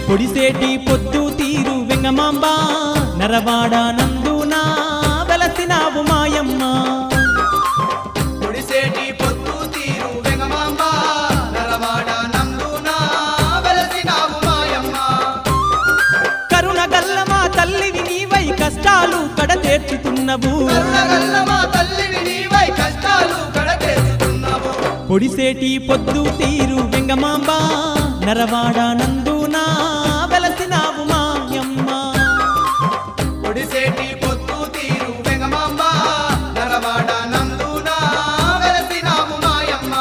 పొడిసేటి పొద్దు తీరు వెంగమాంబ నరవాడ నందునా వెలసినావు మాయమ్మ పొడిసేటి పొత్తు తీరు వెంగమాంబ నరవాడ నందునా వెలసినావు మాయమ్మ కరుణ గల్లమా తల్లివి నీవై కష్టాలు కడతేర్చుతున్నవు కరుణగల్ల మా తల్లివి నీవై కష్టాలు కడతేరుతున్నావు పొడిసేటి పొద్దు తీరు వెంగమాంబ నరవాడ నందునా వెలసినావు మాయమ్మ పొడిసేటి పొత్తు తీరు వెంగమాంబ నరవాడ నందునా వెలసినావు మాయమ్మ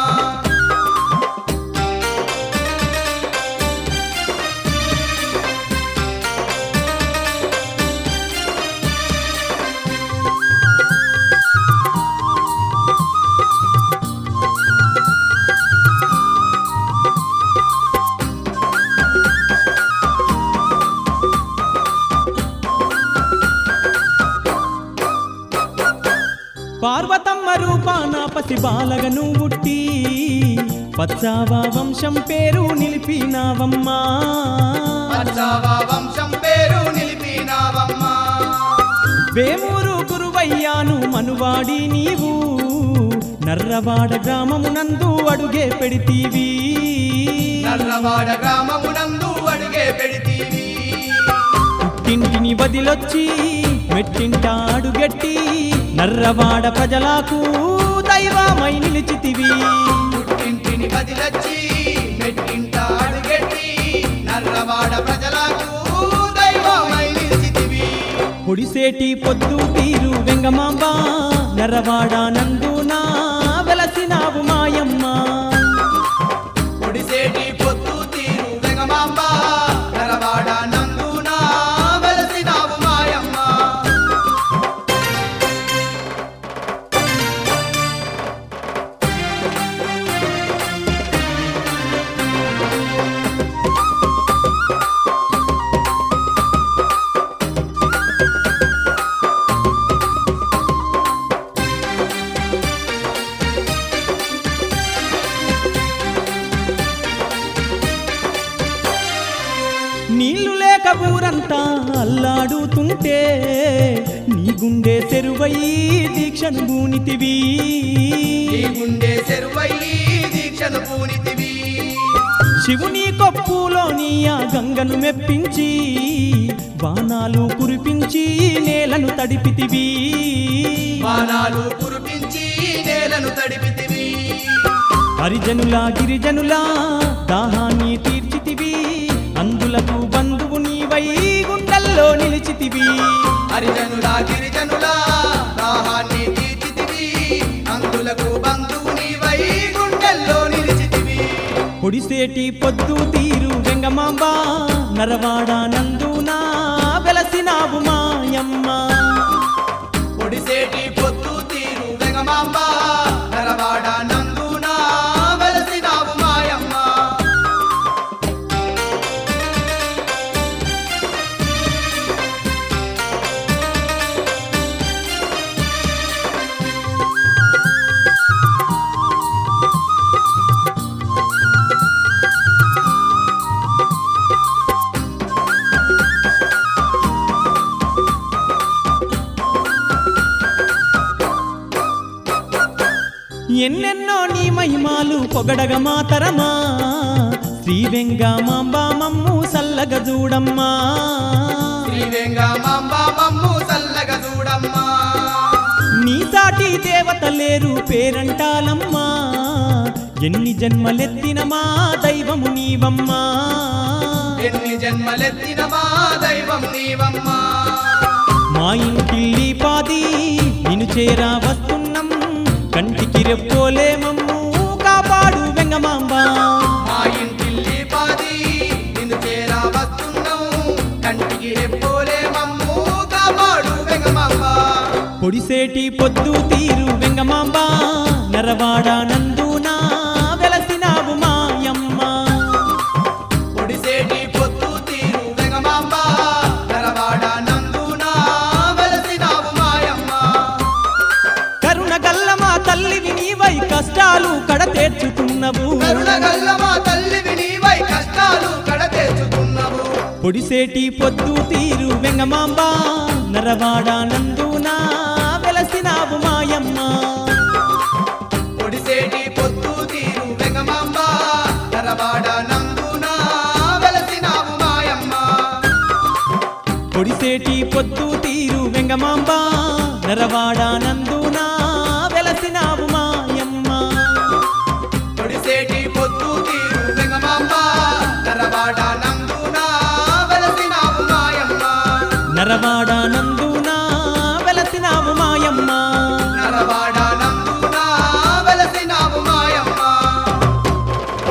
పార్వతమ్మ రూపాన పసి బాలగను ఉట్టి పచ్చావా వంశం పేరు నిలిపినావమ్మా పచ్చావా వంశం పేరు నిలిపినావమ్మా వేమూరు గురువయ్యాను మనువాడి నీవు నర్రవాడ గ్రామమునందు అడుగే పెడితీవి నల్లవాడ గ్రామమునందు అడుగే పెడితీవి పుట్టింటిని వదిలొచ్చి మెట్టింట అడుగెట్టి నర్రవాడ ప్రజలకు దైవమై నిలిచితివి పుట్టింటిని బదిలచ్చి మెట్టింట అడుగెట్టి నల్లవాడ ప్రజలకు దైవమై నిలిచితివి పొడిసేటి పొద్దు తీరు వెంగమాంబ నర్రవాడ నందునా వెలసినావు మాయమ్మ పొడిసేటి పొత్తు తీరు వెంగమాంబ నరవాడ నందునా వెలసినావు మాయమ్మ నీళ్లు లేక ఊరంతా అల్లాడుతుంటే నీ గుండె చెరువయి దీక్షను బూనితివి నీ గుండె చెరువయ్యి దీక్షను పూనితివి శివుని కొప్పులోని ఆ గంగను మెప్పించి బాణాలు కురిపించి నేలను తడిపితివి బాణాలు కురిపించి నేలను తడిపితివి హరిజనుల గిరిజనుల దాహాన్ని తీర్చితివి అందులకు బంధువు నీవై గుండెల్లో నిలిచితివి హరిజనుల గిరిజనుల దాహాన్ని తీర్చితివి అందులకు బంధువు నీవై గుండెల్లో నిలిచితివి పొడిసేటి పొద్దు తీరు వెంగమాంబ నరవాడ నందునా వెలసినావు మాయమ్మ పొడిసేటి పొత్తు తీరు వెంగమాంబ నరవాడ నందునా వెలసినావు మాయమ్మ ఎన్నెన్నో నీ మహిమాలు పొగడగ మాతరమా శ్రీ వెంగమాంబ మమ్ము సల్లగ చూడమ్మా శ్రీ వెంగమాంబ మమ్ము చల్లగా చూడమ్మా నీ సాటి దేవత లేరు పేరంటాలమ్మా ఎన్ని జన్మలెత్తిన మా దైవము నీవమ్మా ఎన్ని జన్మలెత్తిన మా దైవం నీవమ్మా మా ఇంటిల్లి పాది నిన్ను చేరా వస్తున్నాం కంటికి రెప్పోలే మమ్ము కాపాడు వెంగమాంబ మా ఇంటిల్లి పాది నిన్ను చేరా వస్తున్నాం కంటికి రెప్పోలే మమ్ము కాపాడు వెంగమాంబ పొడిసేటి పొద్దు తీరు వెంగమాంబ నరవాడ నందునా వెలసినావు మాయమ్మ పొడిసేటి పొత్తు తీరు వెంగమాంబ నరవాడ నందునా వెలసినావు మాయమ్మ కరుణ గల్ల మా తల్లివి నీవై కష్టాలు కడతేర్చుతున్నవు కరుణగల్ల మా తల్లివి నీవై కష్టాలు కడతేర్చుకున్నావు పొడిసేటి పొద్దు తీరు వెంగమాంబ నరవాడ నందునా వెలసినావు మాయమ్మ పొడిసేటి పొత్తు తీరు వెంగమాంబ నరవాడ నందునా వెలసినావు మాయమ్మ పొడిసేటి పొద్దు తీరు వెంగమాంబ నరవాడ నందునా వెలసినావు మాయమ్మ పొడిసేటి పొత్తు తీరు వెంగమాంబ నరవాడ నందునా వెలసినావు మాయమ్మ నరవాడ నందునా వెలసినావు మాయమ్మ నరవాడ